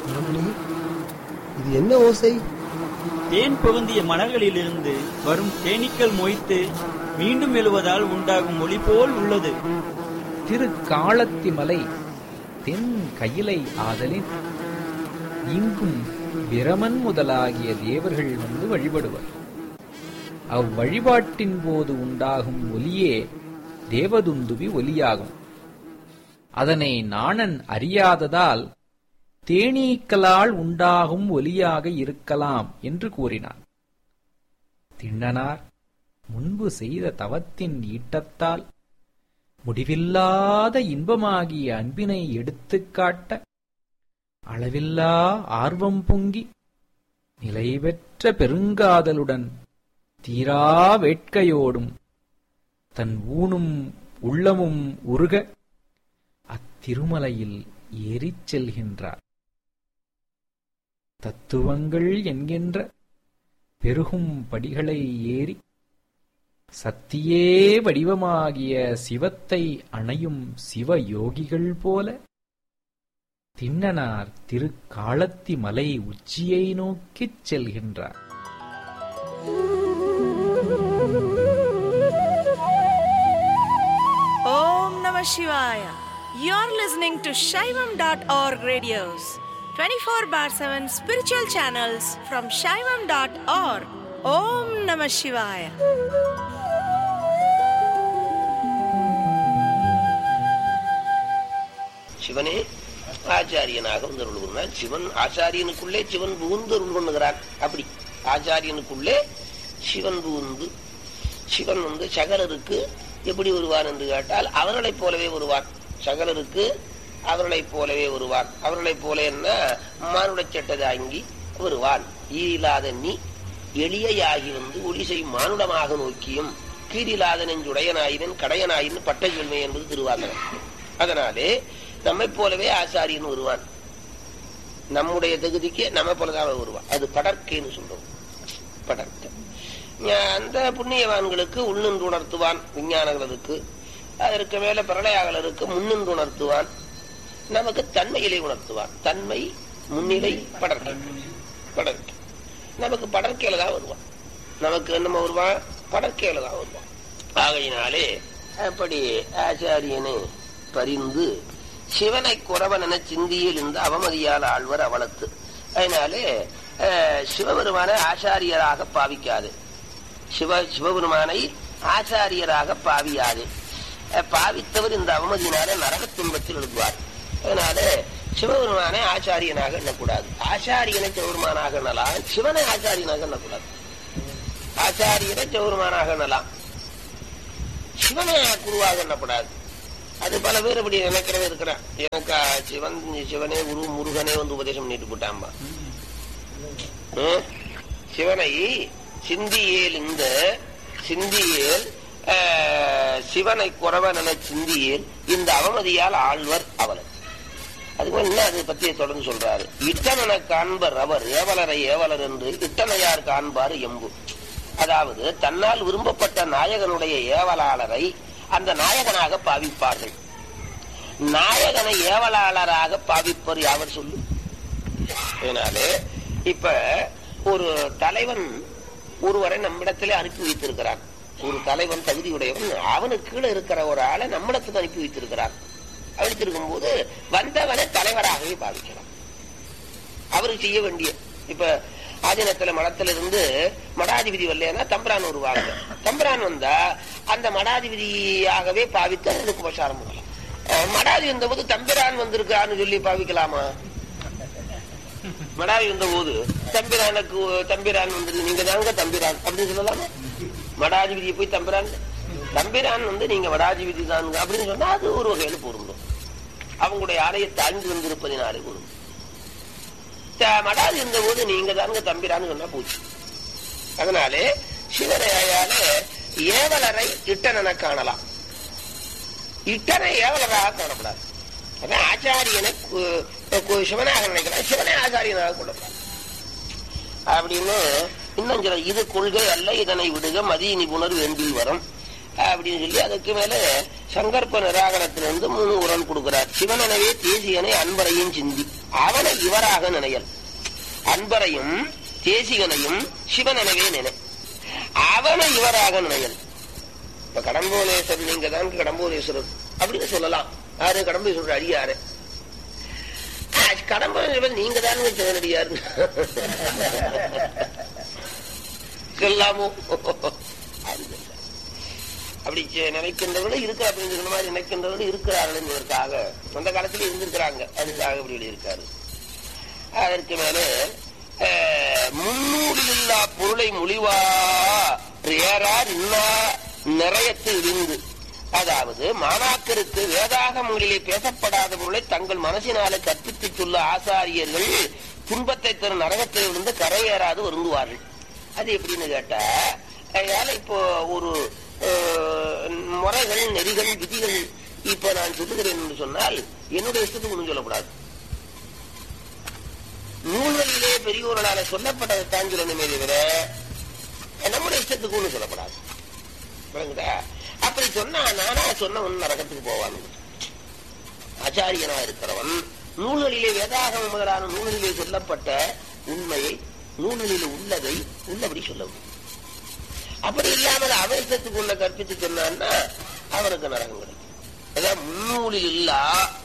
குணமணி இது என்ன ஓசை தேன் பொருந்திய மலர்களிலிருந்து வரும் தேனீக்கள் மொய்த்து மீண்டும் எழுவதால் உண்டாகும் ஒளி போல் உள்ளது திரு காளத்தி மலை தென் கயிலை ஆதலின் இங்கும் பிரமன் முதலாகிய தேவர்கள் வந்து வழிபடுவர் அவ்வழிபாட்டின் போது உண்டாகும் ஒலியே தேவதுந்துபி ஒலியாகும் அதனை நாணன் அறியாததால் தேனீக்களால் உண்டாகும் ஒலியாக இருக்கலாம் என்று கூறினார் திண்ணனார் முன்பு செய்த தவத்தின் ஈட்டத்தால் முடிவில்லாத இன்பமாகிய அன்பினை எடுத்துக் காட்ட அளவில்லா ஆர்வம் பொங்கி நிலைபெற்ற பெருங்காதலுடன் தீரா வேட்கையோடும் தன் ஊனும் உள்ளமும் உருக அத்திருமலையில் ஏறிச் செல்கின்றார் தத்துவங்கள் என்கின்ற பெருகும் படிகளை ஏறி சத்தியே வடிவமாகிய சிவத்தை அணையும் சிவயோகிகள் போல திண்ணனார் திருக்காலத்தி மலை உச்சியை நோக்கிச் செல்கின்றார் Om Namah Shivaya. You're listening to Shaivam.org radios, 24 bar 7 spiritual channels from Shaivam.org. Om Namah Shivaya. சிவனே ஆச்சாரியனாக வந்தருள் கொண்டார் சிவன் ஆச்சாரியனுக்குள்ளே சிவன் புகுந்தருள் கொண்டுகிறான் அப்படி ஆச்சாரியனுக்குள்ளே சிவன் புகுந்து சிவன் வந்து சகலருக்கு எப்படி வருவான் என்று கேட்டால் அவர்களைப் போலவே வருவான் சகலருக்கு அவர்களைப் போலவே வருவான் அவர்களைப் போல என்ன மானுட சட்டதாங்கி வருவான் ஈரில்லாத நீ எளியாகி வந்து ஒளி செய்யும் மானுடமாக நோக்கியும் கீரில்லாத நெஞ்சுடையனாயினன் கடையனாயின்னு பட்ட கேள்மை என்பது திருவாசனம் அதனாலே நம்மை போலவே ஆசாரியன் வருவான் நம்முடைய தகுதிக்கு நம்ம போலதான் அவன் வருவான் அது படற்கைன்னு சொல்றோம் படற்கை ஞா- அந்த புண்ணியவான்களுக்கு உள்நின்று உணர்த்துவான் விஞ்ஞானங்களுக்கு அதற்கு மேல பிரளயாகலருக்கு முன்னின்று உணர்த்துவான் நமக்கு தன்மையிலே உணர்த்துவான் தன்மை முன்னிலை படற்கை படற்கை நமக்கு படற்கையில தான் வருவான் நமக்கு என்னமோ வருவான் படற்கையில தான் வருவான் ஆகையினாலே அப்படி ஆச்சாரியனை பரிந்து சிவனை குறவன சிந்தியில் இருந்து அவமதியால் ஆழ்வர் அவலத்து அதனாலே அஹ், சிவபெருமானை ஆச்சாரியராக பாவிக்காது சிவ சிவபெருமானை ஆச்சாரியராக பாவியாது அஹ், பாவித்தவர் இந்த அவமதியினாலே நரக துன்பத்தில் எழுதுவார் அதனால சிவபெருமானை ஆச்சாரியனாக எண்ணக்கூடாது ஆச்சாரியனை சிவபெருமானாக எண்ணலாம் சிவனை ஆச்சாரியனாக எண்ணக்கூடாது ஆச்சாரியனை சிவபெருமானாக எண்ணலாம் சிவனை குருவாக எண்ணப்படாது அது பல பேர் அப்படி நினைக்கிறவே இருக்கிறான் எனக்கு ஆ, சிவன் சிவனே குரு முருகனே வந்து உபதேசம் பண்ணிட்டு போட்டாம்பா ம்? சிவனை சிந்தியேல் இந்த சிந்தியேல் ஆ, சிவனை குறவன சிந்தியேல் இந்த அவமதியால் ஆழ்வர் அவலர் அதுக்கு மேல என்ன அதை பத்தி தொடர்ந்து சொல்றாரு இட்டனன காண்பர் அவர் ஏவலரை ஏவலர் என்று இட்டனையார் காண்பார் எம்பு அதாவது தன்னால் விரும்பப்பட்ட நாயகனுடைய ஏவலாளரை அந்த நாயகனாக பாவிப்பார்கள் நாயகனை ஏவலாளராக பாவிப்பர் யாவர் சொல்லு அதனாலே இப்ப ஒரு தலைவன் ஒருவரை நம்மிடத்திலே அனுப்பி வைத்திருக்கிறான் ஒரு தலைவன் தகுதியுடையவன் அவனுக்கு கீழே இருக்கிற ஒரு ஆளை நம்மிடத்துக்கு அனுப்பி வைத்திருக்கிறான் அனுப்பிச்சிருக்கும் போது வந்தவனை தலைவராகவே பாவிக்கலாம் அவருக்கு செய்ய வேண்டிய இப்ப ஆதீனத்துல மடத்துல இருந்து மடாதிபதி வரலன்னா தம்பிரான் வருவாங்க தம்பிரான் வந்தா அந்த மடாதிபதியாகவே பாவித்து அவனுக்கு உபசாரம் பண்ணலாம் அஹ் மடாதி வந்தபோது தம்பிரான் வந்திருக்கான்னு சொல்லி பாவிக்கலாமா மடாதி வந்த போது தம்பிரானுக்கு தம்பிரான் வந்திருக்கு நீங்க தாங்க தம்பிரான் அப்படின்னு சொல்லலாமா மடாதிபதியை போய் தம்பிரான் தம்பிரான் வந்து நீங்க மடாதிபதி தானுங்க அப்படின்னு சொன்னா அது ஒரு வகையில பொருந்தும் அவங்களுடைய ஆலயத்தை அழிந்து வந்திருப்பதினாலே பொருந்தும் த- மடாதி இருந்த போது நீங்க தானுங்க தம்பிரான்னு சொன்னா போச்சு அதனாலே சிவனையால ஏவலரை இட்டனனை காணலாம் இட்டனை ஏவலராக காணப்படாது அதான் ஆச்சாரியனை கு- கு- சிவனாக நினைக்கலாம் சிவனை ஆச்சாரியனாக கொள்ளப்படாது அப்படின்னு இன்னும் சில இது கொள்கை அல்ல இதனை விடுக மதிய நிபுணர் வேண்டில் வரும் அப்படின்னு சொல்லி அதுக்கு மேல சங்கற்ப நிராகரத்திலிருந்து மூணு உரன் கொடுக்கிறார் சிவனெனவே தேசியனை அன்பரையும் சிந்தி அவனை இவராக நினையல் அன்பரையும் தேசிகனையும் சிவனெனவே நினை அவனை இவராக நினையல் இப்ப கடம்போலேஸ்வரர் நீங்க தான் கடம்போலேஸ்வரர் அப்படின்னு சொல்லலாம் யாரு கடம்போலேஸ்வரர் அடியாரு கடம்போலேஸ்வரர் நீங்க தான் சிவனடியார் சொல்லாமோ அது இல்லை. அப்படி செ- நினைக்கின்றவர்கள் இருக்கிற அப்படின்னு சொன்ன மாதிரி நினைக்கின்றவர்கள் இருக்கிறார்கள் என்பதற்காக அந்த காலத்துல இருந்திருக்கிறாங்க அதுக்காக இப்படி இருக்காரு அதற்கு மேல அஹ், முன்னூறில்லா பொருளை மொழிவா ஏறார் இன்னா நிறையத்து இருந்து அதாவது மாணாக்கருக்கு வேதாகமங்களிலே பேசப்படாத பொருளை தங்கள் மனசினாலே கற்பித்துச் சொல்ல ஆசாரியர்கள் துன்பத்தை தரும் நரகத்தில் இருந்து கரையேறாது வருந்துவார்கள் அது எப்படின்னு கேட்டா அதனால இப்போ ஒரு அஹ், முறைகள் நெறிகள் விதிகள் இப்ப நான் சொல்லுகிறேன் என்று சொன்னால் என்னுடைய இஷ்டத்துக்கு ஒன்றும் சொல்லக்கூடாது நூல்களிலே பெரியோர்களால சொல்லப்பட்டதை தான் சொல்லணுமே தவிர நம்முடைய இஷ்டத்துக்கு ஒன்றும் சொல்லப்படாது விளங்குதா அப்படி சொன்னா நானா சொன்னவன் நரகத்துக்கு போவான் ஆச்சாரியனா இருக்கிறவன் நூல்களிலே வேதாகம முதலான நூல்களிலே சொல்லப்பட்ட உண்மையை நூல்களில் உள்ளதை உள்ளபடி சொல்லவும் அப்படி இல்லாமல் அவசரத்துக்கு உள்ள கற்பித்து சொன்னான்னா அவனுக்கு நரகம் கிடைக்கும் அதான் முன்னூலில் இல்லா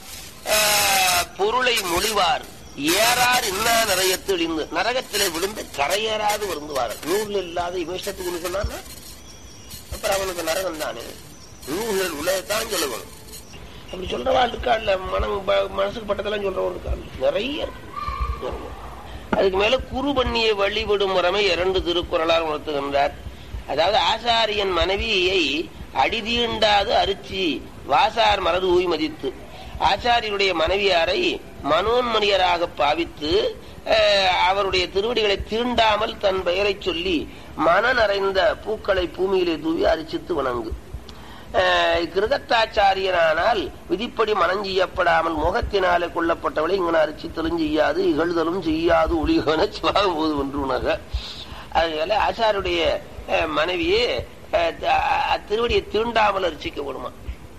ஆஹ், பொருளை மொழிவார் ஏறார் இன்னா நிறையத்து இழிந்து நரகத்திலே விழுந்து கரையேறாது வருந்துவார் நூல் இல்லாத இமேஷத்துக்கு ஒண்ணு சொன்னான்னா அப்புறம் அவனுக்கு நரகம் தானே நூல்கள் உள்ளதான் சொல்லணும் அப்படி சொல்றவா இருக்கா இல்ல மனம் ப- மனசுக்கு பட்டதெல்லாம் சொல்றவன் இருக்கா இல்ல? நிறைய இருக்கு நிறைய. அதுக்கு மேல குரு பண்ணிய வழிபடும் முறைமை இரண்டு திருக்குறளால் உணர்த்துகின்றார் அதாவது ஆசாரியன் மனைவியை அடிதீண்டாது அரிச்சி வாசார் மலர் ஊய் மதித்து ஆச்சாரியருடைய மனைவியாரை மனோன்மணியராக பாவித்து அஹ், அவருடைய திருவடிகளை தீண்டாமல் தன் பெயரை சொல்லி மன நிறைந்த பூக்களை பூமியிலே தூவி அரிசித்து வணங்கு அஹ், கிருதத்தாச்சாரியனானால் விதிப்படி மனம் செய்யப்படாமல் முகத்தினாலே கொல்லப்பட்டவளை இங்கன அரிசித்தலும் செய்யாது இகழ்தலும் செய்யாது ஒளிகன சிவாகும் போது ஒன்று உணக அதனால ஆச்சாருடைய அஹ், மனைவியே அஹ், த- அஹ், திருவடியை தீண்டாமல் அரிசிக்கப்படுமா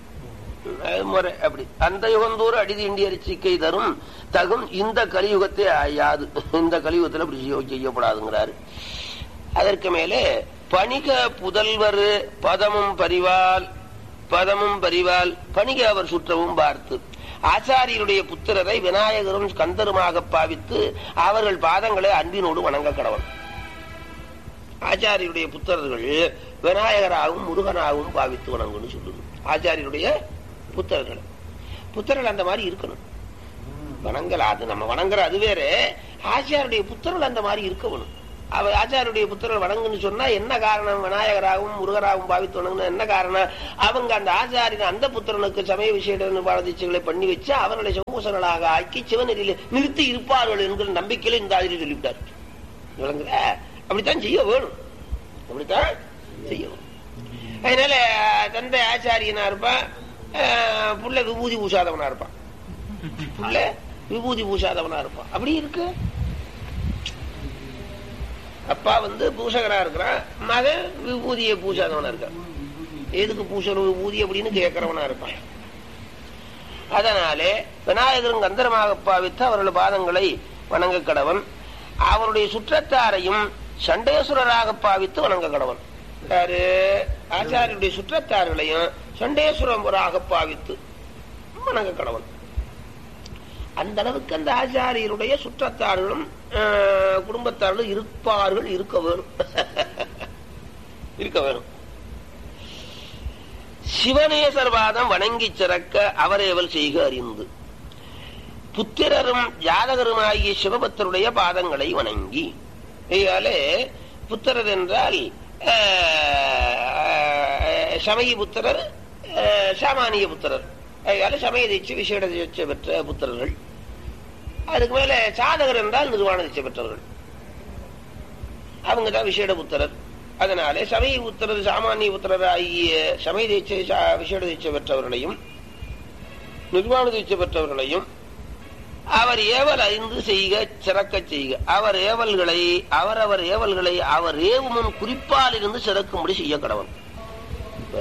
அது முறை அப்படி அந்த யுகந்தோறு அடிதி இண்டி அரிசிக்கை தரும் தகும் இந்த கலியுகத்தை யாது இந்த கலியுகத்தில் அப்படி செய்ய- செய்யப்படாதுங்கிறாரு அதற்கு மேலே பணிக புதல்வர் பதமும் பரிவால் பதமும் பரிவால் பணிக அவர் சுற்றவும் பார்த்து ஆச்சாரியருடைய புத்திரரை விநாயகரும் கந்தருமாக பாவித்து அவர்கள் பாதங்களை அன்பினோடு வணங்க கடவன் ஆச்சாரியருடைய புத்திரர்கள் விநாயகராகவும் முருகனாகவும் பாவித்து வணங்குன்னு சொல்லுது ஆச்சாரியருடைய புத்திரர்கள் புத்திரர்கள் அந்த மாதிரி இருக்கணும் வணங்கல அது நம்ம வணங்குற அது வேற ஆச்சாருடைய புத்திரர்கள் அந்த மாதிரி இருக்கணும் அவ ஆச்சாருடைய புத்திரர்கள் வணங்குன்னு சொன்னா என்ன காரணம் விநாயகராகவும் முருகராகவும் பாவித்து வணங்கணும் என்ன காரணம் அவங்க அந்த ஆச்சாரியன் அந்த புத்திரனுக்கு சமய விசேட நிர்வாகதீட்சைகளை பண்ணி வச்சு அவர்களை சமூசங்களாக ஆக்கி சிவநெறியில நிறுத்தி இருப்பார்கள் என்கிற நம்பிக்கையில இந்த ஆசிரியர் சொல்லிவிட்டார் விளங்குற அப்படித்தான் செய்ய வேணும் அப்படித்தான் செய்ய வேணும் அதனால தந்தை ஆச்சாரியனா இருப்பான் அஹ், புள்ள விபூதி பூசாதவனா இருப்பான் புள்ள விபூதி பூசாதவனா இருப்பான் அப்படி இருக்கு அப்பா வந்து பூசகரா இருக்கிறான் மகன் விபூதியை பூசாதவனா இருக்கான் எதுக்கு பூசணும் விபூதி அப்படின்னு கேட்கறவனா இருப்பான் அதனாலே விநாயகரும் கந்தரமாக பாவித்து அவர்கள் பாதங்களை வணங்க கடவன் அவருடைய சுற்றத்தாரையும் சண்டேஸ்வரராக பாவித்து வணங்க கடவன் யாரு ஆச்சாரியருடைய சுற்றத்தார்களையும் சண்டேஸ்வரராக பாவித்து வணங்க கடவன் அந்த அளவுக்கு அந்த ஆச்சாரியருடைய சுற்றத்தார்களும் அஹ், குடும்பத்தார்களும் இருப்பார்கள் இருக்க வேணும் இருக்க வேணும் சிவநேசர்வாதம் வணங்கி சிறக்க அவரேவல் செய்க அறிந்து புத்திரரும் ஜாதகருமாகிய சிவபக்தருடைய பாதங்களை வணங்கி இதாலே புத்திரர் என்றால் அஹ், சமய புத்திரர் அஹ், சாமானிய புத்திரர் அதனால சமய தீட்சை விசேட தீட்சை பெற்ற புத்திரர்கள் அதுக்கு மேல சாதகர் என்றால் நிர்வாண தீட்சை பெற்றவர்கள் அவங்க தான் விசேட புத்திரர் அதனாலே சமய புத்திரர் சாமானிய புத்திரர் ஆகிய சமய தீட்சை சா- விசேட தீட்சை பெற்றவர்களையும் நிர்வாண தீட்சை பெற்றவர்களையும் அவர் ஏவல் அறிந்து செய்க சிறக்கச் செய்க அவர் ஏவல்களை அவரவர் ஏவல்களை அவர் ஏவுமுன் குறிப்பால் இருந்து சிறக்கும்படி செய்ய கடவன் இப்ப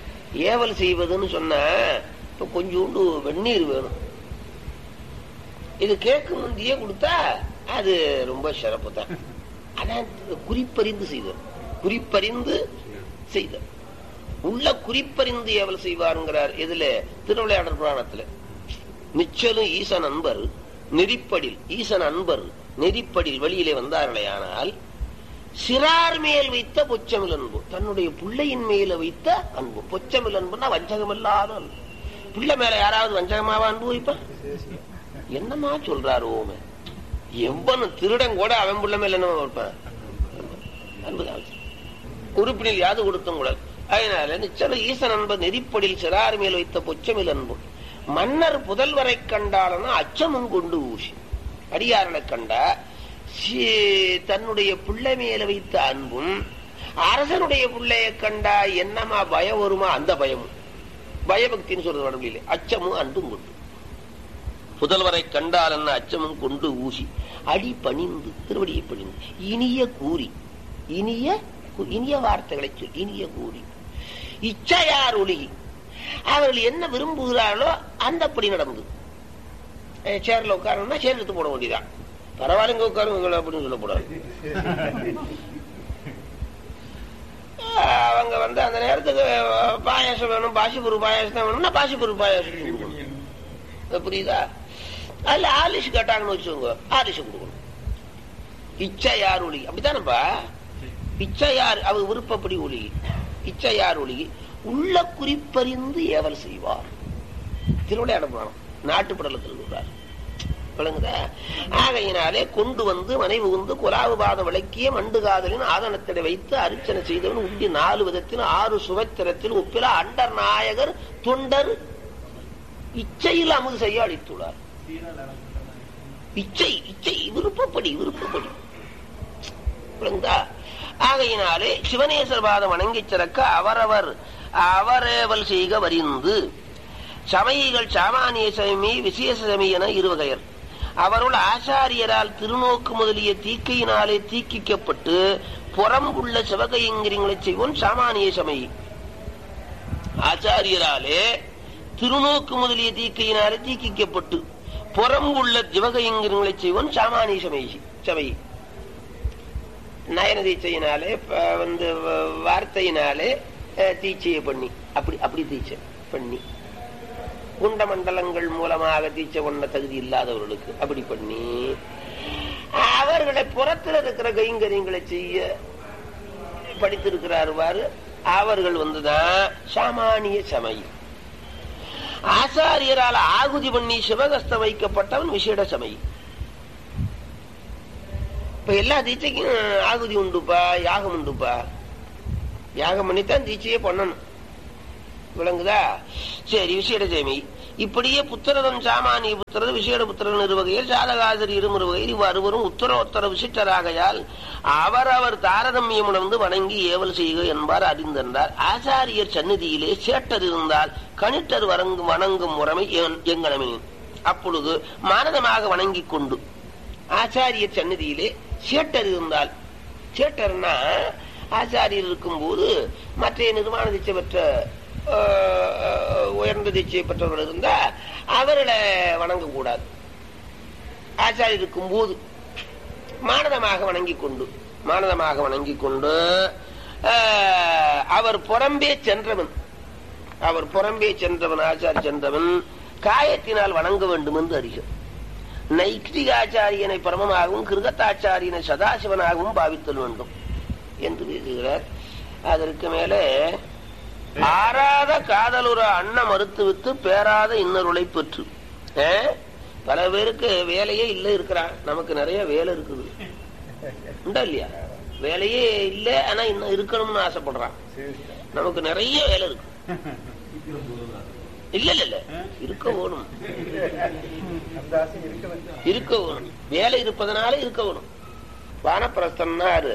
ஏவல் செய்வதுன்னு சொன்ன இப்ப கொஞ்சோண்டு வெந்நீர் வேணும் இது கேட்கும் முந்தையே கொடுத்தா அது ரொம்ப சிறப்பு தான் ஆனா குறிப்பறிந்து செய்தல் குறிப்பறிந்து செய்தல் உள்ள குறிப்பறிந்து எவள் செய்வாருங்கிறார் இதுல திருவிளையாடல் புராணத்துல நிச்சலும் ஈசன் அன்பர் நெறிப்படில் ஈசன் அன்பர் நெறிப்படில் வெளியிலே வந்தார்களே ஆனால் சிறார் மேல் வைத்த பொச்சமில் அன்பு தன்னுடைய பிள்ளையின் மேல வைத்த அன்பு பொச்சமில் அன்புனா வஞ்சகம் இல்லாத அன்பு பிள்ளை மேல யாராவது வஞ்சகமாவா அன்பு வைப்பான் என்னமா சொல்றாரு ஓமே எவ்வளவு திருடன் கூட அவன் பிள்ளை மேல என்ன வைப்பான் அன்புதான் உறுப்பினில் யாது கொடுத்தும் கூட அதனால நிச்சல ஈசன் அன்பர் நெறிப்படில் சிறார் மேல் வைத்த பொச்சமில் அன்பு மன்னர் புதல்வரை கண்டாலனா அச்சமும் கொண்டு ஊசி அடியாரனை கண்டா சி- தன்னுடைய பிள்ளை மேல வைத்த அன்பும் அரசனுடைய பிள்ளைய கண்டா என்னமா பயம் வருமா அந்த பயமும் பயபக்தின்னு சொல்றது வடமொழியில அச்சமும் அன்பும் கொண்டு புதல்வரை கண்டால் என்ன அச்சமும் கொண்டு ஊசி அடி பணிந்து திருவடியை பணிந்து இனிய கூறி இனிய கு- இனிய வார்த்தைகளை சொல் இனிய கூறி இச்சையார் ஒளி அவர்கள் என்ன விரும்புகிறார்களோ அந்தப்படி நடந்து அஹ் சேர்ல உட்காரணும்னா சேர் எடுத்து போட வேண்டியதான் பரவாயில்லைங்க உட்காருங்க அப்படின்னு சொல்லக்கூடாது அஹ் அவங்க வந்து அந்த நேரத்துக்கு அஹ், பாயாசம் வேணும் பாசிப்பூர் பாயாசம் தான் வேணும்னா பாசிப்பூர் பாயாசம் கொடுக்கணும் அது புரியுதா அதுல ஆலிஷ் கேட்டாங்கன்னு வச்சுக்கோங்க ஆலிஷ் கொடுக்கணும் இச்சையார் ஒளி அப்படித்தானப்பா இச்சையார் அவர் விருப்பப்படி ஒளி இச்சையார் ஒளி உள்ள குறிப்பறிந்து ஏவல் செய்வார் திருவிளையாட புராணம் நாட்டுப்படலத்தில் சொல்றார் விளங்குதா ஆகையினாலே கொண்டு வந்து மனைவி உந்து குலாவு பாதம் விளக்கிய மண்டு காதலின் ஆதனத்திட வைத்து அர்ச்சனை செய்தவன் உண்டி நாலு விதத்தில் ஆறு சுவைத்திரத்தில் ஒப்பில அண்டர் நாயகர் தொண்டர் இச்சையில் அமுது செய்ய அளித்துள்ளார் இச்சை இச்சை விருப்பப்படி விருப்பப்படி விளங்குதா ஆகையினாலே சிவனேசர் பாதம் வணங்கி சிறக்க அவரவர் அவரேவல் செய்க வரிந்து சமயிகள் சாமானிய சமி விசேஷ சமி என இருவகையர் அவருள் ஆசாரியரால் திருநோக்கு முதலிய தீக்கையினாலே தீக்கிக்கப்பட்டு புறம்புள்ள சிவகையங்கிரிகளை செய்வோன் சாமானிய சமயி ஆச்சாரியராலே திருநோக்கு முதலிய தீக்கையினாலே தீக்கிக்கப்பட்டு புறம்புள்ள சிவகையங்கிரிகளை செய்வோன் சாமானிய சமயி சமயி நயன தீட்சையினாலே ப- வந்து வ- வார்த்தையினாலே அஹ், தீட்சையை பண்ணி அப்படி அப்படி தீட்சை பண்ணி குண்ட மண்டலங்கள் மூலமாக தீட்சை கொண்ட தகுதி இல்லாதவர்களுக்கு அப்படி பண்ணி அவர்களை புறத்தில் இருக்கிற கைங்கரியங்களை செய்ய படித்திருக்கிறார் பாரு அவர்கள் வந்துதான் சாமானிய சமயம் ஆசாரியரால் ஆகுதி பண்ணி சிவகஸ்தம் வைக்கப்பட்டவன் விசேட சமயம் இப்ப எல்லா தீட்சைக்கும் ஆகுதி உண்டுப்பா யாகம் உண்டுப்பா யாகம் பண்ணித்தான் தீட்சையே பண்ணணும் விளங்குதா சரி விசேட சேமி இப்படியே புத்திரதம் சாமானிய புத்திரது விசேட புத்திரன் இருவகையில் சாதகாசர் இருவகையில் இவ்வருவரும் உத்தரோத்தர விசிட்டராகையால் அவரவர் தாரதமியம் உணர்ந்து வணங்கி ஏவல் செய்க என்பார் அறிந்தென்றார் ஆசாரியர் சந்நிதியிலே சேட்டர் இருந்தால் கணிட்டர் வணங்கும் வணங்கும் முறைமை என்- எங்கனமெனின் அப்பொழுது மானதமாக வணங்கிக் கொண்டு ஆச்சாரியர் சந்நிதியிலே சேட்டர் இருந்தால் சேட்டர்னா ஆச்சாரியர் இருக்கும்போது மற்ற நிர்மாண தீட்சை பெற்ற அஹ், உயர்ந்த தீட்சை பெற்றவர்கள் இருந்தா அவர்களை வணங்கக்கூடாது ஆச்சாரியர் இருக்கும்போது மானதமாக வணங்கிக் கொண்டு மானதமாக வணங்கிக் கொண்டு அஹ், அவர் புறம்பே சென்றவன் அவர் புறம்பே சென்றவன் ஆச்சாரி சென்றவன் காயத்தினால் வணங்க வேண்டும் என்று அறிக நைஷ்டிகாச்சாரியனை பரமமாகவும் கிருகத்தாச்சாரியனை சதாசிவனாகவும் பாவித்தல் வேண்டும் என்று பேசுகிறார் அதற்கு மேலே ஆறாத காதலுற அண்ண மறுத்துவித்து பேராத இன்னருளை பெற்று ஆ? பல பேருக்கு வேலையே இல்ல இருக்கிறான் நமக்கு நிறைய வேலை இருக்குது உண்டா இல்லையா வேலையே இல்ல ஆனா இன்னும் இருக்கணும்னு ஆசைப்படுறான் நமக்கு நிறைய வேலை இருக்கு இல்ல இல்ல இல்ல இருக்க வேணும் இருக்க வேணும் வேலை இருப்பதனால இருக்க வேணும் வானப்பிரஸ்தன்னாரு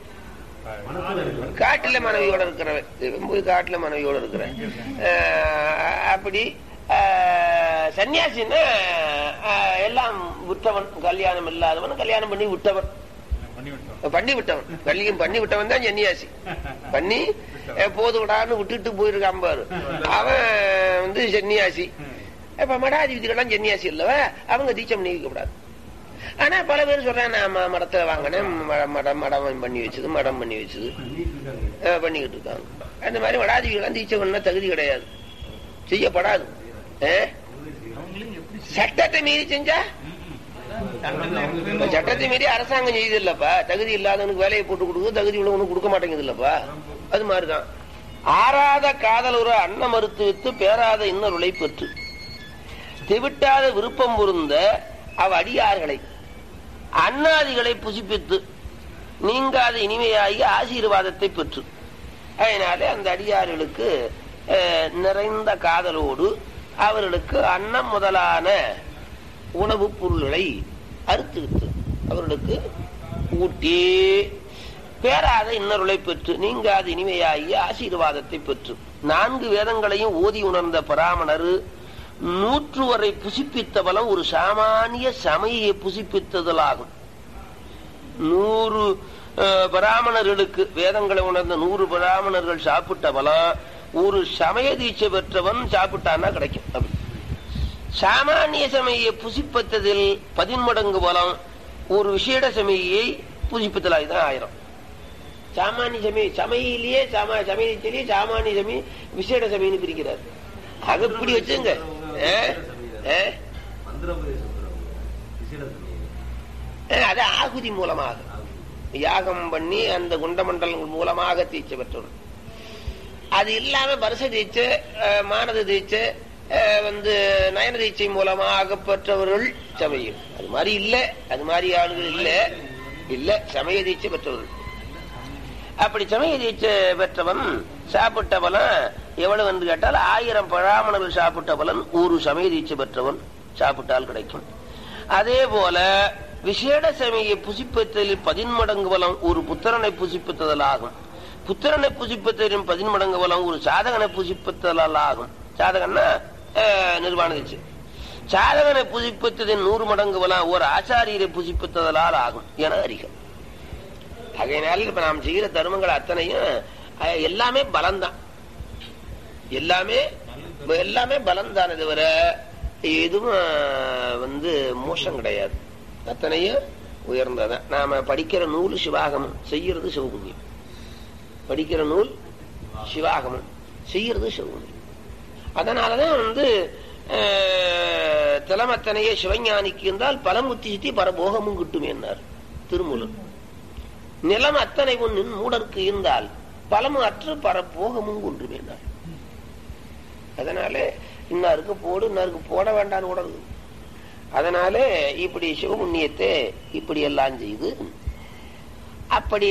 காட்டுல மனைவியோட இருக்கிறவன் இவன் போய் காட்டுல மனைவியோட இருக்கிறேன் அப்படி ஆஹ், சன்னியாசின்னா ஆஹ், எல்லாம் விட்டவன் கல்யாணம் இல்லாதவன் கல்யாணம் பண்ணி விட்டவன் பண்ணி விட்டவன் கல்யாணம் பண்ணி விட்டவன் தான் சன்னியாசி பண்ணி அஹ், போதுகடான்னு விட்டுட்டு போயிருக்கான் பாரு அவன் வந்து சன்னியாசி இப்ப மடாதிபதிகள்லாம் சன்னியாசி இல்லவா அவங்க தீட்சம் நீக்க கூடாது ஆனா பல பேர் சொல்றேன் நான் ம- மடத்துல வாங்கினேன் ம- மடம் மடம் பண்ணி வச்சது மடம் பண்ணி வச்சது அஹ் பண்ணிக்கிட்டு இருக்காங்க அந்த மாதிரி மடாதிபதிகள்லாம் தீட்சை பண்ண தகுதி கிடையாது செய்யப்படாது அஹ்? சட்டத்தை மீறி செஞ்சா இப்ப சட்டத்தை மீறி அரசாங்கம் செய்யுது இல்லப்பா தகுதி இல்லாதவனுக்கு வேலையை போட்டு கொடுக்குது தகுதி உள்ளவனுக்கு கொடுக்க மாட்டேங்குது இல்லப்பா அது மாதிரிதான் ஆறாத காதல் ஒரு அன்ன மறுத்து வித்து பேராத இன்னொருளை பெற்று தெவிட்டாத விருப்பம் பொருந்த அவ அடியார்களை அண்ணாதிகளை புசிப்பித்து நீங்காத இனிமையாகி ஆசீர்வாதத்தை பெற்று அதனாலே அந்த அடியார்களுக்கு அஹ், நிறைந்த காதலோடு அவர்களுக்கு அன்னம் முதலான உணவுப் பொருள்களை அறுத்துவித்து அவர்களுக்கு ஊட்டி பேராத இன்னருளை பெற்று நீங்காத இனிமையாகி ஆசீர்வாதத்தை பெற்று நான்கு வேதங்களையும் ஓதி உணர்ந்த பராமணர் நூற்று வரை புசிப்பித்த பலம் ஒரு சாமானிய சமையை புசிப்பித்ததலாகும் நூறு அஹ், பிராமணர்களுக்கு வேதங்களை உணர்ந்த நூறு பிராமணர்கள் சாப்பிட்ட பலம் ஒரு சமய தீட்சை பெற்றவன் சாப்பிட்டான்னா கிடைக்கும் அப்படி. சாமானிய சமையை புசிப்பத்ததில் பதின்மடங்கு பலம் ஒரு விசேட சமையை புசிப்பதில் அதுதான் ஆயிரம் சாமானிய சமய சமையிலேயே சாமா சமயத்திலேயே சாமானிய சமய விசேட சமயன்னு பிரிக்கிறார் அது இப்படி வச்சுங்க ஆ? ஆ? ஆ, அது ஆகுதி மூலமாக யாகம் பண்ணி அந்த குண்டமண்டலங்கள் மூலமாக தீட்சை பெற்றவர் அது இல்லாம பரச தீட்சை அஹ், மானத தீட்சை அஹ், வந்து நயன தீட்சை மூலமாக பெற்றவர்கள் சமயம் அது மாதிரி இல்ல அது மாதிரி ஆளுகள் இல்ல இல்ல சமய தீட்சை பெற்றவர்கள் அப்படி சமய தீட்சை பெற்றவன் சாப்பிட்ட பலன் எவ்வளவு என்று கேட்டால் ஆயிரம் பழாமணர்கள் சாப்பிட்ட பலன் ஒரு சமய தீட்சை பெற்றவன் சாப்பிட்டால் கிடைக்கும் அதே போல விசேட சமய புசிப்பதில் பதின்மடங்கு பலம் ஒரு புத்திரனை புசிப்பித்ததலாகும் புத்திரனை புசிப்பதிலும் பதின்மடங்கு பலம் ஒரு சாதகனை புசிப்பித்தலால் ஆகும் சாதகன்னா அஹ், நிர்வாண தீட்சை சாதகனை புசிப்பித்ததின் நூறு மடங்கு பலம் ஒரு ஆச்சாரியரை புசிப்பித்ததலால் ஆகும் என அறிக ஆகையினால இப்ப நாம் செய்கிற தர்மங்கள் அத்தனையும் அஹ், எல்லாமே பலம்தான் எல்லாமே எல்லாமே பலம்தானே தவிர எதுவும் அஹ், வந்து மோசம் கிடையாது அத்தனையும் உயர்ந்ததான் நாம படிக்கிற நூல் சிவாகமம் செய்யறது சிவபுண்ணியம் படிக்கிற நூல் சிவாகமம் செய்யறது சிவபுண்ணியம் அதனாலதான் வந்து அஹ், திலமத்தனையே சிவஞானிக்கு இருந்தால் பலமுத்தி சித்தி பரபோகமும் கிட்டுமே என்னார் திருமூலர் நிலம் அத்தனை ஒன்னின் மூடருக்கு இருந்தால் பலமு அற்று பரபோகமும் கொன்றுமேனார் அதனால இன்னாருக்கு போடு இன்னாருக்கு போட வேண்டாம்னு கூட இருக்குது அதனால இப்படி சிவபுண்ணியத்தை இப்படி எல்லாம் செய்து அப்படி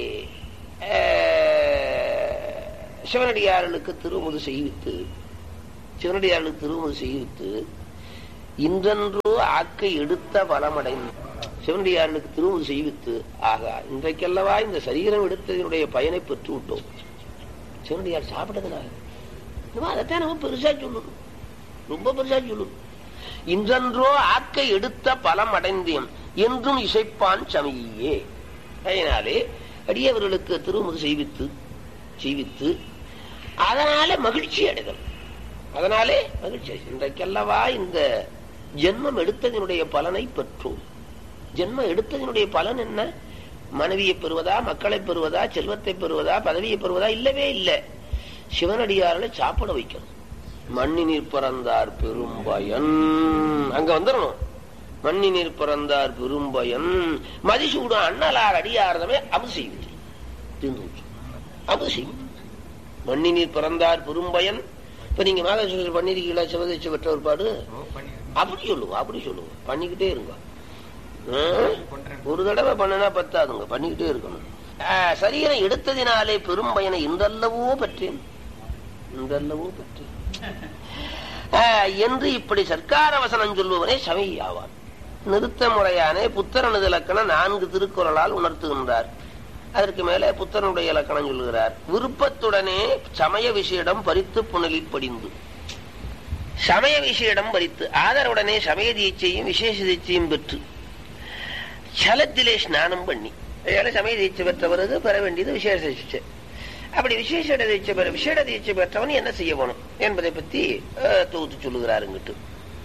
அஹ், சிவனடியார்களுக்கு திருமுது செய்வித்து சிவனடியார்களுக்கு திருமுது செய்வித்து இன்றென்றோ ஆக்கை எடுத்த பலமடைந்து சிவனடியார்களுக்கு திருமுது செய்வித்து ஆகா இன்றைக்கல்லவா இந்த சரீரம் எடுத்ததனுடைய பயனை பெற்று விட்டோம் சிவனடியார் சாப்பிட்டதுனால நம்ம அதைத்தான் நம்ம பெருசா சொல்லணும் ரொம்ப பெருசா சொல்லணும் இன்றென்றோ ஆக்கை எடுத்த பலம் அடைந்தேன் என்றும் இசைப்பான் சமையே அதனாலே அடியவர்களுக்கு திருமுது செய்வித்து செய்வித்து அதனால மகிழ்ச்சி அடைதல் அதனாலே மகிழ்ச்சி அடை- இன்றைக்கல்லவா இந்த ஜென்மம் எடுத்ததனுடைய பலனை பெற்றோம் ஜென்மம் எடுத்ததனுடைய பலன் என்ன மனைவியை பெறுவதா மக்களை பெறுவதா செல்வத்தை பெறுவதா பதவியை பெறுவதா இல்லவே இல்லை சிவனடியார்களை சாப்பிட வைக்கணும் மண்ணினீர் பிறந்தார் பெரும்பயன் அங்க வந்துடணும் மண்ணினீர் பிறந்தார் பெரும்பயன் மதிசூடும் அண்ணலார் அடியாரதமே அமுது செய்வது தீர்ந்து போச்சு. அமுது செய்வது மண்ணினீர் பிறந்தார் பெரும்பயன் இப்ப நீங்க மாதேஸ்வரர் பண்ணிருக்கீங்களா சிவதேச்ச பெற்ற ஒரு பாடு அப்படி சொல்லுங்க அப்படி சொல்லுங்க பண்ணிக்கிட்டே இருங்க ஆ? ஒரு தடவை பண்ணுனா பத்தாதுங்க பண்ணிக்கிட்டே இருக்கணும் ஆ, சரீரம் எடுத்ததினாலே பெரும் பயனை இன்றல்லவோ பெற்றேன் இன்றல்லவோ பெற்றேன் ஆ, என்று இப்படி சர்க்கார வசனம் சொல்பவனே சமை ஆவான் நிறுத்த முறையானே புத்தரனது இலக்கணம் நான்கு திருக்குறளால் உணர்த்துகின்றார் அதற்கு மேலே புத்தனுடைய இலக்கணம் சொல்லுகிறார் விருப்பத்துடனே சமய விஷயிடம் பறித்து புனலில் படிந்து சமய விஷயிடம் பறித்து ஆதரவுடனே சமய தீட்சையும் விசேஷ தீட்சையும் பெற்று சலத்திலே ஸ்நானம் பண்ணி அதனால சமய தீட்சை பெற்ற பிறகு பெற வேண்டியது விசேஷ தீட்சை அப்படி விசேஷ தீட்சை பெற விசேட தீட்சை பெற்றவன் என்ன செய்ய வேணும் என்பதை பத்தி அஹ், தொகுத்து சொல்லுகிறாருங்கிட்டு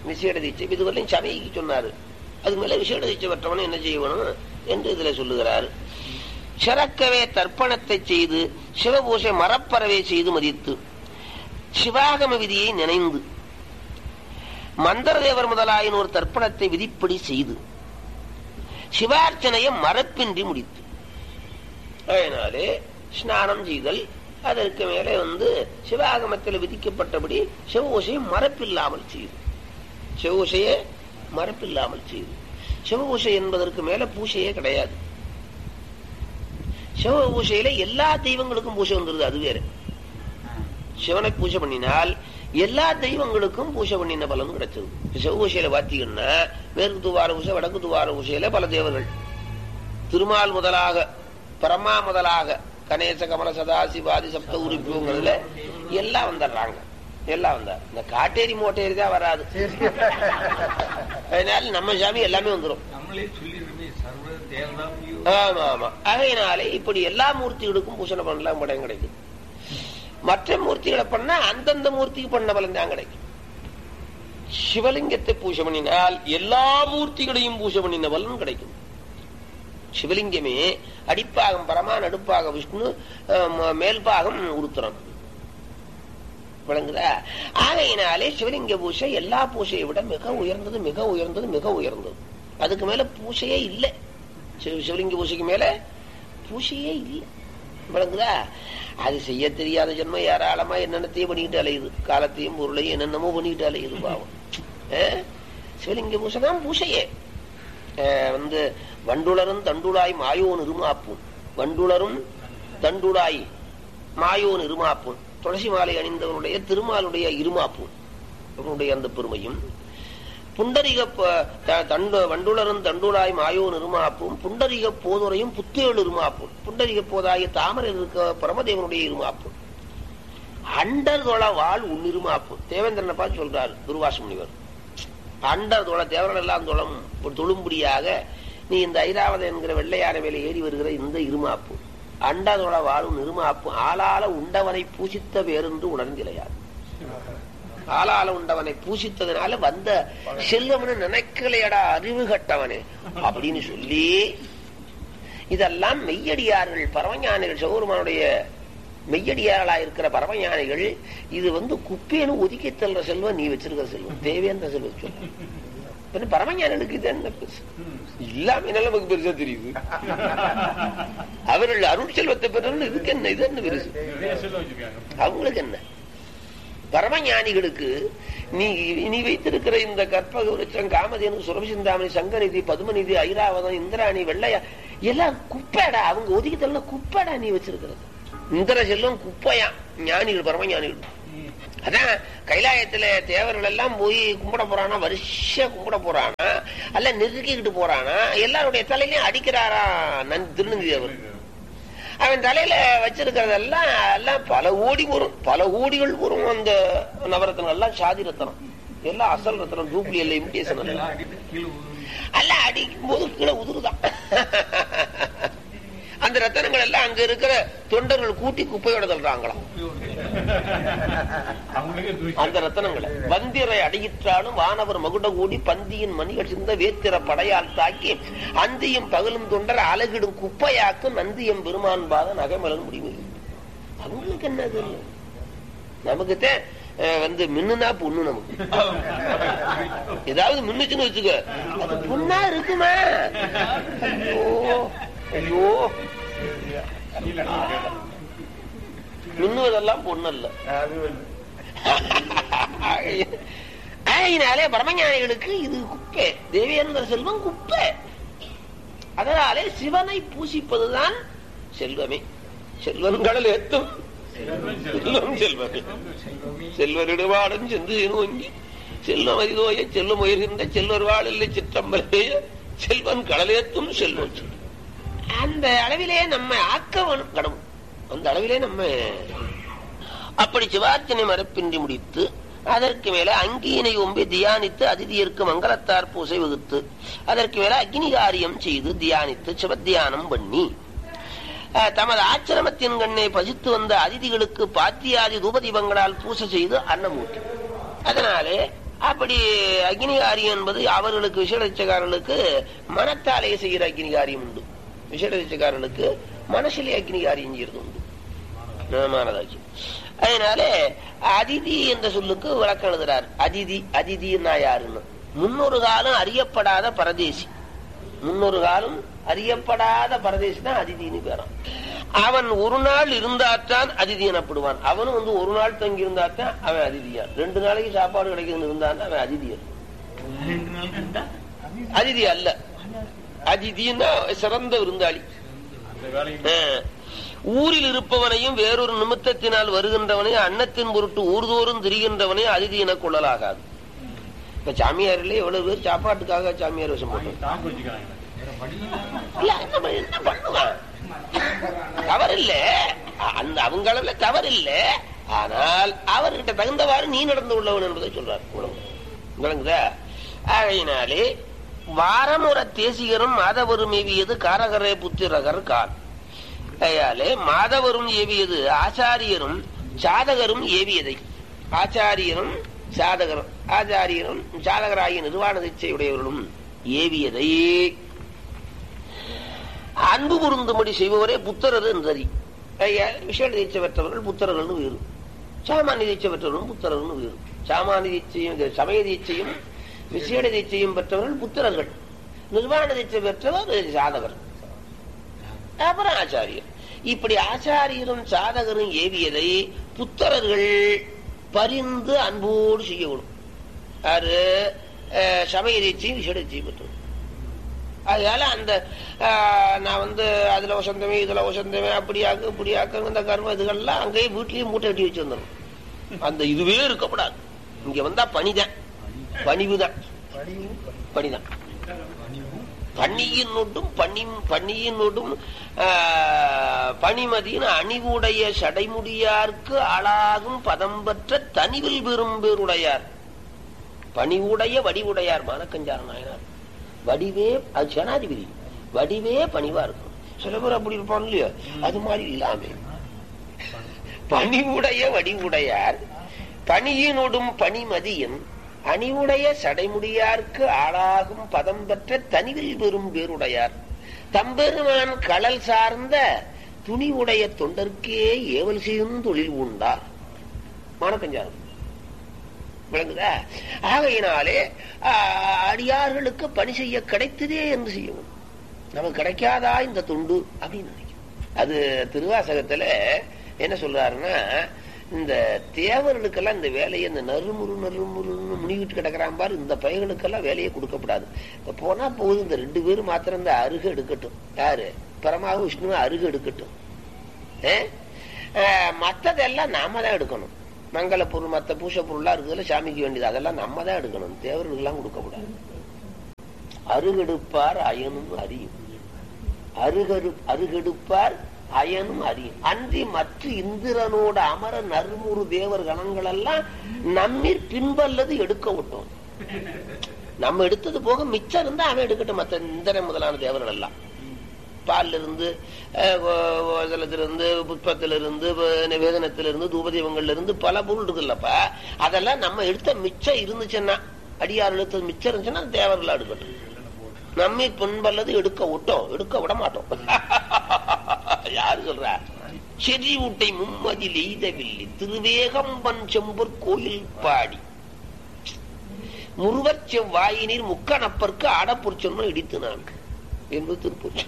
விசேட தீட்சை இதுவரையும் சபைக்கு சொன்னாரு அது மேல விசேட தீட்சை பெற்றவன் என்ன செய்யணும் என்று இதுல சொல்லுகிறார் சிறக்கவே தர்ப்பணத்தை செய்து சிவபூஷை மரப்பறவை செய்து மதித்து சிவாகம விதியை நினைந்து மந்திரதேவர் முதலாயின் ஒரு தர்ப்பணத்தை விதிப்படி செய்து சிவார்ச்சனையை மரப்பின்றி முடித்து அதனாலே ஸ்நானம் செய்தல் அதற்கு மேலே வந்து சிவாகமத்தில் விதிக்கப்பட்டபடி சிவபூஷையை மரப்பில்லாமல் செய்து சிவபூஷையே மரப்பில்லாமல் செய்து சிவபூஷை என்பதற்கு மேல பூஷையே கிடையாது சிவ பூஷையில எல்லா தெய்வங்களுக்கும் பூஜை வந்துருது அது வேற சிவனை பூஜை பண்ணினால் எல்லா தெய்வங்களுக்கும் பூஜை பண்ணின பலன் கிடைச்சது சிவ பூஜையில பாத்தீங்கன்னா மேற்கு துவார பூஜை வடக்கு துவார பூஜையில பல தேவர்கள் திருமால் முதலாக பரமா முதலாக கணேச கமல சதாசிவாதி சப்த உறுப்புங்கிறதுல எல்லாம் வந்துடுறாங்க எல்லாம் வந்தார் இந்த காட்டேரி மோட்டேரி தான் வராது அதனால நம்ம சாமி எல்லாமே வந்துடும் நம்மளே சொல்லிடுமே சர்வ தேவதாமியோ ஆமா ஆமா ஆகையினாலே இப்படி எல்லா மூர்த்திகளுக்கும் பூசண பண்ணலாம் படம் கிடைக்கும் மற்ற மூர்த்திகளை பண்ணா அந்தந்த மூர்த்திக்கு பண்ண பலன் தான் கிடைக்கும் சிவலிங்கத்தை பூஜை பண்ணினால் எல்லா மூர்த்திகளையும் பூஜை பண்ணின பலன் கிடைக்கும் சிவலிங்கமே அடிப்பாகம் பரமா நடுப்பாக விஷ்ணு அஹ், ம- மேல்பாகம் உருத்திரன் விளங்குதா ஆகையினாலே சிவலிங்க பூஜை எல்லா பூஜையை விட மிக உயர்ந்தது மிக உயர்ந்தது மிக உயர்ந்தது அதுக்கு மேல பூஜையே இல்லை சிவ- சிவலிங்க பூஜைக்கு மேல பூஜையே இல்லை விளங்குதா அது செய்ய தெரியாத ஜென்மம் ஏராளமா என்னென்னத்தையும் பண்ணிக்கிட்டு அலையுது காலத்தையும் பொருளையும் என்னென்னமோ பண்ணிக்கிட்டு அலையுது பாவம் அஹ்? சிவலிங்க பூஜை தான் பூஜையே அஹ் வந்து வண்டுளரும் தண்டுளாய் மாயோன் இருமாப்பும் வண்டுளரும் தண்டுளாய் மாயோன் இருமாப்பும் துளசி மாலை அணிந்தவனுடைய திருமாலுடைய இருமாப்பும் அவனுடைய அந்த பெருமையும் புண்டரிக ப- த- தண்டு வண்டுளரும் தண்டுளாய் மாயோன் இருமாப்பும் புண்டரிக போதுரையும் புத்தேழு இருமாப்பும் புண்டரிக போதாய தாமரை இருக்க பரமதேவனுடைய இருமாப்பும் அண்டர் தொழ வாழ் உன்னிருமாப்பு தேவேந்திரனை பார்த்து சொல்றாரு துர்வாச முனிவர் அண்டர் தொழ தேவர்கள் எல்லாம் தொழும் தொழும்படியாக நீ இந்த ஐராவத என்கிற வெள்ளையார மேலே ஏறி வருகிற இந்த இருமாப்பு அண்டதோட வாழும் இருமாப்பு ஆளால உண்டவனை பூசித்த வேறென்று உணர்ந்திலையாது ஆளால உண்டவனை பூசித்ததுனால வந்த செல்வம்னு நினைக்கலையடா அறிவு கட்டவனே அப்படின்னு சொல்லி இதெல்லாம் மெய்யடியார்கள் பரமஞானிகள் சிவபெருமானுடைய மெய்யடியார்களா இருக்கிற பரமஞானிகள் இது வந்து குப்பைன்னு ஒதுக்கி தள்ளுற செல்வம் நீ வச்சிருக்கிற செல்வம் தேவையான செல்வம் சொல்ல பின்ன பரமஞானிகளுக்கு இது என்ன பெருசு இல்லாம நமக்கு பெருசா தெரியுது அவர்கள் அருள் செல்வத்தை பெறணும் இதுக்கு என்ன இது என்ன பெருசு அவங்களுக்கு என்ன பரமஞானிகளுக்கு நீ நீ வைத்திருக்கிற இந்த கற்பக விருட்சம் காமதேனு சுரபிசிந்தாமணி சங்கநிதி பதுமநிதி ஐராவதம் இந்திராணி வெள்ளையா எல்லாம் குப்பைடா அவங்க ஒதுக்கி தள்ள குப்பைடா நீ வச்சிருக்கிறது இந்திர செல்வம் குப்பையா ஞானிகள் பரமஞானிகள் அதான் கைலாயத்துல தேவர்கள் எல்லாம் போய் கும்பிட போறானா வரிசையா கும்பிட போறானா அல்ல நெருக்கிக்கிட்டு போறானா எல்லாருடைய தலையிலயும் அடிக்கிறாரா நன் திருநந்தி தேவர் அவன் தலையில வச்சிருக்கிறதெல்லாம் எல்லாம் பல கோடி வரும் பல கோடிகள் வரும் அந்த நவரத்னம் எல்லாம் சாதி ரத்தனம் எல்லாம் அசல் ரத்தனம் டூப்ளி எல்லாம் இமிட்டேஷன் எல்லாம் அல்ல அடிக்கும் போது கீழே உதிருதான் அந்த ரத்தனங்கள் எல்லாம் அங்க இருக்கிற தொண்டர்கள் கூட்டி குப்பையோட தள்ளுறாங்களாம் அந்த ரத்தனங்களை வந்திரை அடையிற்றாலும் வானவர் மகுட கூடி பந்தியின் மணிகள் சிந்த வேத்திர படையால் தாக்கி அந்தியும் பகலும் தொண்டர் அழகிடும் குப்பையாக்கும் நந்தியம் பெருமான் பாத நகைமலன் முடிவு அவங்களுக்கு என்னது நமக்கு தான் வந்து மின்னுனா பொண்ணு நமக்கு ஏதாவது மின்னுச்சுன்னு வச்சுக்க அது பொண்ணா இருக்குமா ஐயோ ஐயோ மின்னுவதெல்லாம் பொண்ணல்ல ஆகையினாலே பரமஞானிகளுக்கு இது குப்பை தேவேந்திர செல்வம் குப்பை அதனாலே சிவனை பூசிப்பதுதான் செல்வமே செல்வன்களில் எத்தும் செல்வம் செல்வமே செல்வரிடுவாடன் சென்று நோங்கி செல்வம் அரிதோய செல்வம் உயர்கின்ற செல்வர் வாழில்லை சிற்றம்பலே செல்வன் கடலேத்தும் செல்வம் செல்வம். அந்த அளவிலே நம்ம ஆக்கவனும் கடவுள் அந்த அளவிலே நம்ம அப்படி சிவார்ச்சனை மரப்பின்றி முடித்து அதற்கு மேல அங்கியினை ஒம்பி தியானித்து அதிதியருக்கு மங்களத்தார் பூசை வகுத்து அதற்கு மேல அக்னிகாரியம் செய்து தியானித்து சிவத்தியானம் பண்ணி அஹ், தமது ஆச்சிரமத்தின் கண்ணை பசித்து வந்த அதிதிகளுக்கு பாத்தியாதி தூபதீபங்களால் பூசை செய்து அன்னமூட்டி அதனாலே அப்படி அக்னிகாரியம் என்பது அவர்களுக்கு விஷடச்சக்காரர்களுக்கு மனத்தாலே செய்கிற அக்னிகாரியம் உண்டு விஷடச்சக்காரர்களுக்கு மனசிலே அக்னிகாரியம் செய்யறது உண்டு நிஜமானதாச்சு அதனால அதிதி என்ற சொல்லுக்கு விளக்கம் எழுதுறார் அதிதி அதிதின்னா யாருன்னு முன்னொரு காலம் அறியப்படாத பரதேசி முன்னொரு காலம் அறியப்படாத பரதேசி தான் அதிதின்னு பேரான் அவன் ஒரு நாள் இருந்தாத்தான் அதிதி எனப்படுவான் அவனும் வந்து ஒரு நாள் தங்கி இருந்தாத்தான் அவன் அதிதியா ரெண்டு நாளைக்கு சாப்பாடு கிடைக்குதுன்னு இருந்தான் அவன் அதிதியன் அதிதி அல்ல அதிதின்னா சிறந்த விருந்தாளி ஆ. ஊரில் இருப்பவனையும் வேறொரு நிமித்தத்தினால் வருகின்றவனையும் அன்னத்தின் பொருட்டு ஊர்தோறும் திரிகின்றவனை அதிதி என கொள்ளலாகாது இப்ப சாமியார்ல எவ்வளவு பேர் சாப்பாட்டுக்காக சாமியார் விஷம் போட்டு இல்ல, என்ன என்ன பண்ணுவான் தவறில்ல அந்த அவங்கள தவறில்ல ஆனால் அவர்கிட்ட தகுந்தவாறு நீ நடந்து உள்ளவன் என்பதை சொல்றார் உணவு விளங்குதா ஆகையினாலே வாரமுற தேசிகரும் மாதவரும் ஏவியது காரகரே புத்திரகர் கால் கையாலே மாதவரும் ஏவியது ஆச்சாரியரும் சாதகரும் ஏவியதை ஆச்சாரியரும் சாதகரும் ஆச்சாரியரும் சாதகராகிய நிர்வாண தீட்சையுடையவர்களும் ஏவியதை அன்பு பொருந்தும்படி செய்பவரே புத்தரது என்றறி கையால் விஷய தீட்சை பெற்றவர்கள் புத்தரர்கள்னு வேறு சாமானிய தீட்சை பெற்றவர்களும் புத்தரர்கள்னு வேறு சாமானிய தீட்சையும் இது சமய தீட்சையும் விசேட தீட்சையும் பெற்றவர்கள் புத்திரர்கள் நிர்வாண தீட்சை பெற்றவர் சாதகர் அப்புறம் ஆச்சாரியர் இப்படி ஆச்சாரியரும் சாதகரும் ஏவியதை புத்தரர்கள் பரிந்து அன்போடு செய்யணும் அது அஹ், சமய தீட்சையும் விசேட தீட்சையும் பெற்றவர் அதனால அந்த ஆஹ், நான் வந்து அதுல வசந்தமே இதுல வசந்தமே அப்படியாக்கு இப்படியாக்கு இந்த கர்மம் இதுகள்லாம் அங்கேயே வீட்லயே மூட்டை கட்டி வச்சிருந்தோம் அந்த இதுவே இருக்கக்கூடாது இங்க வந்தா பனிதான் பணிவுதான் பணிதான் பன்னியின் நோட்டும் பன்னி பன்னியின் நோட்டும் பனிமதியின் அணிவுடைய சடைமுடியார்க்கு ஆளாகும் பதம் பெற்ற தனிவில் பெரும் பேருடையார் பணிவுடைய வடிவுடையார் மானக்கஞ்சார நாயனார் வடிவே அது ஜனாதிபதி வடிவே பணிவா இருக்கும் சில பேர் அப்படி இருப்பான் இல்லையா அது மாதிரி இல்லாம பணிவுடைய வடிவுடையார் பணியினொடும் பணிமதியும் அணிவுடைய சடைமுடியார்க்கு ஆளாகும் பதம் பெற்ற தனிவில் பெறும் பேருடையார் தம்பெருமான் கடல் சார்ந்த துணி உடைய தொண்டர்க்கே ஏவல் செய்யும் தொழில் உண்டார் மானக்கஞ்சாரம் விளங்குதா ஆகையினாலே ஆ, அடியார்களுக்கு பணி செய்ய கிடைத்ததே என்று செய்யவும் நமக்கு கிடைக்காதா இந்த தொண்டு அப்படின்னு நினைக்கும் அது திருவாசகத்துல என்ன சொல்றாருன்னா இந்த தேவர்களுக்கெல்லாம் இந்த வேலையை இந்த நறுமுறு நறுமுறுன்னு முனிவிட்டு கிடக்குறான் பாரு இந்த பையகளுக்கெல்லாம் வேலையை கொடுக்கப்படாது இப்ப போனா போகுது இந்த ரெண்டு பேரும் மாத்திரம் இந்த அருகு எடுக்கட்டும் யாரு பரமாக விஷ்ணுவை அருகு எடுக்கட்டும் ஏ? ஆஹ், மத்ததெல்லாம் நாம தான் எடுக்கணும் மங்கள பொருள் மத்த பூசை பொருளா இருக்குதுல சாமிக்கு வேண்டியது அதெல்லாம் நம்ம தான் எடுக்கணும் தேவர்களுக்கெல்லாம் கொடுக்கக்கூடாது அருகெடுப்பார் அயனும் அறியும் அருகரு அருகெடுப்பார் அயனும் அறியும் அன்றி மற்ற இந்திரனோட அமர நறுமுறு தேவர் கணங்கள் எல்லாம் நம்மிற் பின்பல்லது எடுக்க விட்டோம் நம்ம எடுத்தது போக மிச்சம் இருந்தா அவன் எடுக்கட்டும் மற்ற இந்திரன் முதலான தேவர்கள் எல்லாம் பால்ல இருந்து இருந்து புஷ்பத்திலிருந்து நிவேதனத்திலிருந்து தூபதீபங்கள்ல இருந்து பல பொருள் இருக்குல்லப்பா அதெல்லாம் நம்ம எடுத்த மிச்சம் இருந்துச்சுன்னா அடியார் எடுத்தது மிச்சம் இருந்துச்சுன்னா தேவர்களா எடுக்கட்டும் நம்மை பின்பல்லது எடுக்க விட்டோம் எடுக்க விட மாட்டோம் யாரு சொல்றா செறி ஊட்டை மும்மதில் எய்தவில்லை திருவேகம்பன் செம்பூர் கோயில் பாடி முருவச் செவ்வாயினில் முக்கணப்பற்கு ஆடப்பொற் சொன்ன இடித்து நான் என்பது திருப்பூர்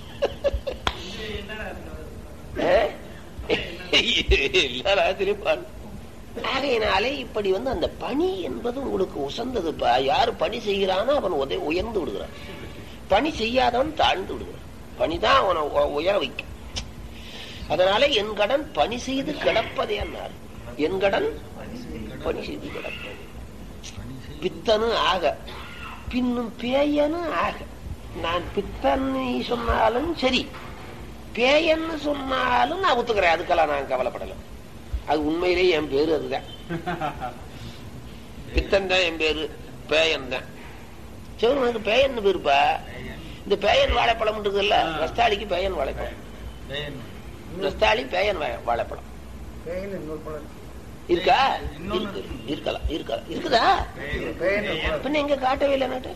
ஆகையினாலே இப்படி வந்து அந்த பணி என்பது உங்களுக்கு உசந்ததுப்பா யாரு பணி செய்கிறானோ அவன் உதவி உயர்ந்து விடுகிறான் பணி செய்யாதவன் தாழ்ந்து விடுகிறான் பணிதான் அவனை உ- உயர வைக்கும் அதனால என் கடன் பணி செய்து கிடப்பதே என்னார் என் கடன் பணி செய்து கிடப்பது பித்தனு ஆக பின்னும் பேயனு ஆக நான் பித்தன் சொன்னாலும் சரி பேயன்னு சொன்னாலும் நான் ஒத்துக்கிறேன் அதுக்கெல்லாம் நான் கவலைப்படல அது உண்மையிலேயே என் பேரு அதுதான் பித்தன் தான் என் பேரு பேயன் தான் சிவனுக்கு பேயன் பேருப்பா இந்த பேயன் வாழைப்பழம் இருக்குல்ல ரஸ்தாளிக்கு பேயன் வாழைப்பழம் ரஸ்தாளி பேயன் வா- வாழைப்பழம் இருக்கா இருக்கு இருக்கலாம் இருக்கலாம் இருக்குதா பின்ன எங்க காட்டவே இல்லை நாட்டு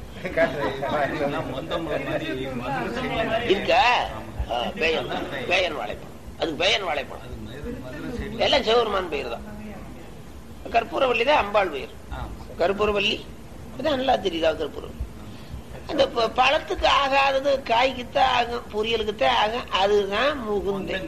இருக்கா ஆ, பேயன் பேயன் வாழைப்பழம் அதுக்கு பேயன் வாழைப்பழம் எல்லாம் சிவருமான் பெயர் தான் கற்பூரவல்லி தான் அம்பாள் பெயர் கற்பூரவல்லி அதான் நல்லா தெரியுதா கற்பூரம் அந்த ப- பழத்துக்கு ஆகாதது காய்க்குத்தான் ஆகும் பொரியலுக்குத்தான் ஆகும் அதுதான் முகுந்தன்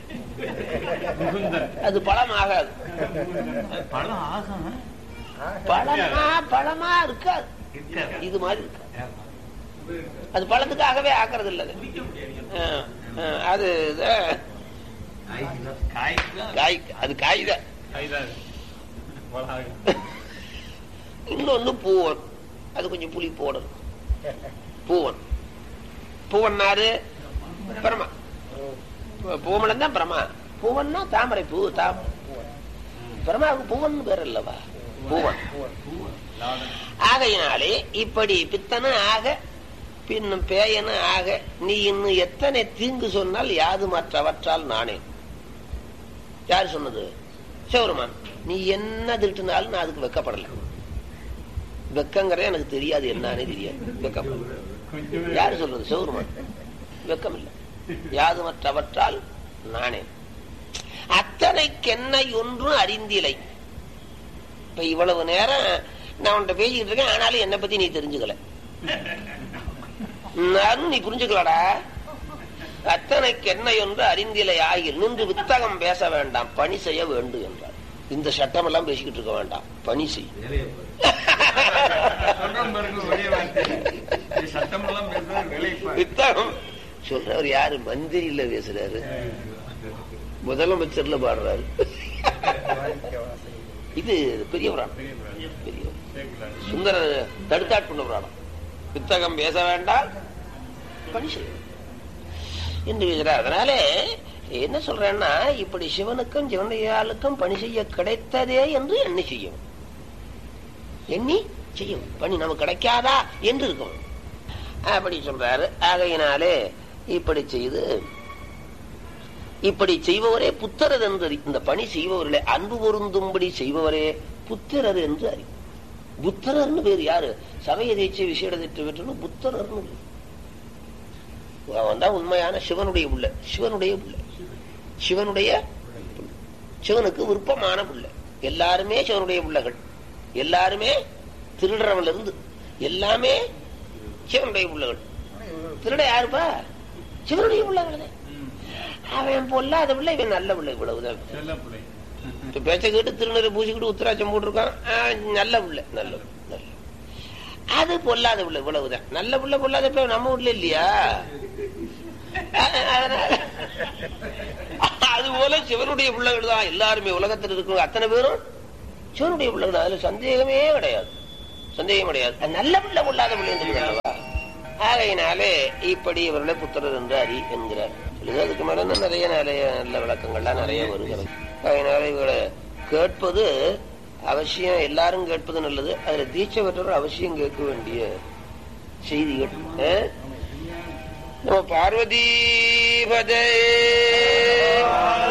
அது பழம் ஆகாது பழம் ஆகும் பழமா பழமா இருக்காது இது மாதிரி இருக்காது அது பழத்துக்காகவே ஆக்குறது இல்ல அது. ஆ, ஆ, அது இத- காய் அது காய்தான் இன்னொன்னு பூவன் அது கொஞ்சம் புளி போடணும் பூவன் பூவன்னாரு பிரமா பூவமலம் தான் பிரமா பூவன்னா தாமரை பூ தாமரை பிரமாவுக்கு பூவன் பேர் அல்லவா பூவன் ஆகையினாலே இப்படி பித்தன ஆக பின்னும் பேயன ஆக நீ இன்னும் எத்தனை தீங்கு சொன்னால் யாது மற்றவற்றால் நானே யார் சொன்னது சிவருமான் நீ என்ன திருட்டுனாலும் நான் அதுக்கு வெக்கப்படல வெக்கங்கிறதே எனக்கு தெரியாது என்னன்னே தெரியாது வெக்கப்படல யாரு சொல்றது சிவருமான் வெக்கம் இல்லை யாது மற்றவற்றால் நானே அத்தனைக்கென்னை ஒன்றும் அறிந்திலை இப்ப இவ்வளவு நேரம் நான் உன்கிட்ட பேசிக்கிட்டு இருக்கேன் ஆனாலும் என்னை பத்தி நீ தெரிஞ்சுக்கல நானும் நீ புரிஞ்சுக்கலடா அத்தனைக்கு என்ன என்று அறிந்திலை ஆகில் நின்று வித்தகம் பேச வேண்டாம் பணி செய்ய வேண்டும் என்றார் இந்த சட்டம் எல்லாம் பேசிக்கிட்டு இருக்க வேண்டாம் பணி செய் வித்தகம் சொல்றவர் யாரு மந்திரியில பேசுறாரு முதலமைச்சர்ல பாடுறாரு இது பெரிய புராணம் பெரிய சுந்தர தடுத்தாட்கொண்ட புராணம் வித்தகம் பேச வேண்டாம் பணி செய்ய வேண்டும். என்று பேசுறார் அதனால என்ன சொல்றேன்னா இப்படி சிவனுக்கும் சிவனையாளுக்கும் பணி செய்ய கிடைத்ததே என்று எண்ணி செய்யும் எண்ணி செய்யும் பணி நமக்கு கிடைக்காதா என்று இருக்கும் அப்படி சொல்றாரு ஆகையினாலே இப்படி செய்து இப்படி செய்பவரே புத்திரர் என்று அறி இந்த பணி செய்பவர்களே அன்பு பொருந்தும்படி செய்பவரே புத்திரர் என்று அறி புத்திரர்னு பேர் யாரு சமய தீட்சை விசேட திட்டு பெற்று புத்திரர்னு பேர். அவன் தான் உண்மையான சிவனுடைய புள்ள சிவனுடைய புள்ள சிவனுடைய புள்ள. சிவனுக்கு விருப்பமான புள்ள எல்லாருமே சிவனுடைய புள்ளகள் எல்லாருமே திருடுறவன்ல இருந்து எல்லாமே சிவனுடைய புள்ளகள் திருட யாருப்பா சிவனுடைய புள்ளகள் தான் அவன் பொல்லாத பிள்ளை இவன் நல்ல பிள்ளை இவ்வளவுதான் இப்ப பேச்ச கேட்டு திருநரை பூசிக்கிட்டு உத்தராட்சம் போட்டிருக்கான் ஆ, நல்ல பிள்ளை நல்ல பிள்ளை, நல்ல அது பொல்லாத பிள்ளை இவ்வளவுதான் நல்ல பிள்ளை பொல்லாத பிள்ளை நம்ம வீட்டுல இல்லையா அதனால அது போல சிவனுடைய பிள்ளைகள் தான் எல்லாருமே உலகத்தில் இருக்கிற அத்தனை பேரும் சிவனுடைய பிள்ளைகள் அதுல சந்தேகமே கிடையாது சந்தேகம் கிடையாது அது நல்ல பிள்ளை பொல்லாத பிள்ளை என்று ஆகையினாலே இப்படி இவர்களை புத்திரர் என்று அறி என்கிறார் சொல்லுது அதுக்கு மேல இன்னும் நிறைய நிறைய நல்ல விளக்கங்கள்லாம் நிறைய வருகிறது அதனால இவங்களை கேட்பது அவசியம் எல்லாரும் கேட்பது நல்லது அதுல தீட்சை பெற்றவர் அவசியம் கேட்க வேண்டிய செய்திகள் ஆ? நம்ம பார்வதி பதே